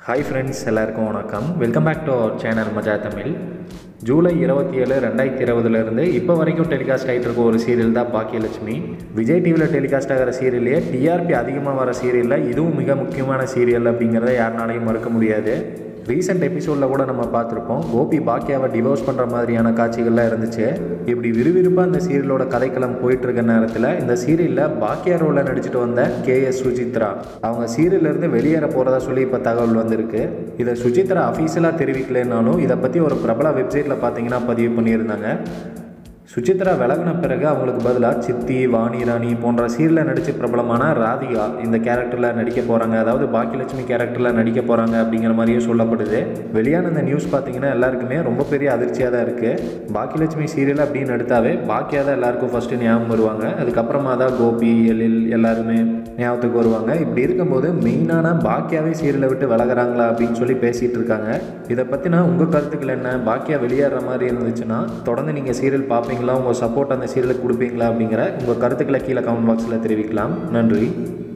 hi friends எல்லாருக்கும் வணக்கம் welcome back to our channel Maja Tamil July இருபத்தி ஏழு ரெண்டாயிரத்தி இருபதுலேருந்து இப்போ வரைக்கும் டெலிகாஸ்ட் ஆகிட்டு இருக்க ஒரு சீரியல் தான் பாக்கியலட்சுமி விஜய் டிவியில் டெலிகாஸ்ட் ஆகிற சீரியல்லையே டிஆர்பி அதிகமாக வர சீரியலில் இதுவும் மிக முக்கியமான சீரியல் அப்படிங்கிறத யாருனாலையும் மறுக்க முடியாது ரீசெண்ட் எபிசோடில் கூட நம்ம பார்த்துருப்போம் கோபி பாக்கியாவை டிவோர்ஸ் பண்ணுற மாதிரியான காட்சிகள்லாம் இருந்துச்சு இப்படி விறுவிறுப்பாக இந்த சீரியலோட கதைக்களம் போயிட்டு இருக்க நேரத்தில் இந்த சீரியலில் பாக்கியா ரோலில் நடிச்சிட்டு வந்த கே எஸ் சுஜித்ரா அவங்க சீரியல்லேருந்து வெளியேற போகிறதா சொல்லி இப்போ தகவல் வந்திருக்கு இதை சுஜித்ரா அஃபீஷியலாக தெரிவிக்கலைன்னாலும் இதை பற்றி ஒரு பிரபல வெப்சைட்டில் பார்த்தீங்கன்னா பதிவு பண்ணியிருந்தாங்க சுசித்ரா விலகின பிறகு அவங்களுக்கு பதிலாக சித்தி வாணி ராணி போன்ற சீரியலில் நடித்து பிரபலமான ராதிகா இந்த கேரக்டரில் நடிக்க போகிறாங்க அதாவது பாக்கியலட்சுமி கேரக்டரில் நடிக்க போகிறாங்க அப்படிங்கிற மாதிரியும் சொல்லப்படுது வெளியான இந்த நியூஸ் பார்த்தீங்கன்னா எல்லாருக்குமே ரொம்ப பெரிய அதிர்ச்சியாக தான் இருக்குது பாக்கியலட்சுமி சீரியல் அப்படின்னு எடுத்தாவே பாக்கியா தான் எல்லாருக்கும் ஃபஸ்ட்டு ஞாபகம் வருவாங்க அதுக்கப்புறமா தான் கோபி எழில் எல்லாருமே ஞாபகத்துக்கு வருவாங்க இப்படி இருக்கும்போது மெயினான பாக்கியாவே சீரியலை விட்டு விலகுறாங்களா அப்படின்னு சொல்லி பேசிகிட்டு இருக்காங்க இதை பற்றினா உங்கள் கருத்துக்கள் என்ன பாக்கியா வெளியேற மாதிரி இருந்துச்சுன்னா தொடர்ந்து நீங்கள் சீரியல் பார்ப்பீங்களா உங்கள் சப்போர்ட் அந்த சீரியலுக்கு கொடுப்பீங்களா அப்படிங்கிற உங்கள் கருத்துக்களை கீழே கமெண்ட் பாக்ஸில் தெரிவிக்கலாம் நன்றி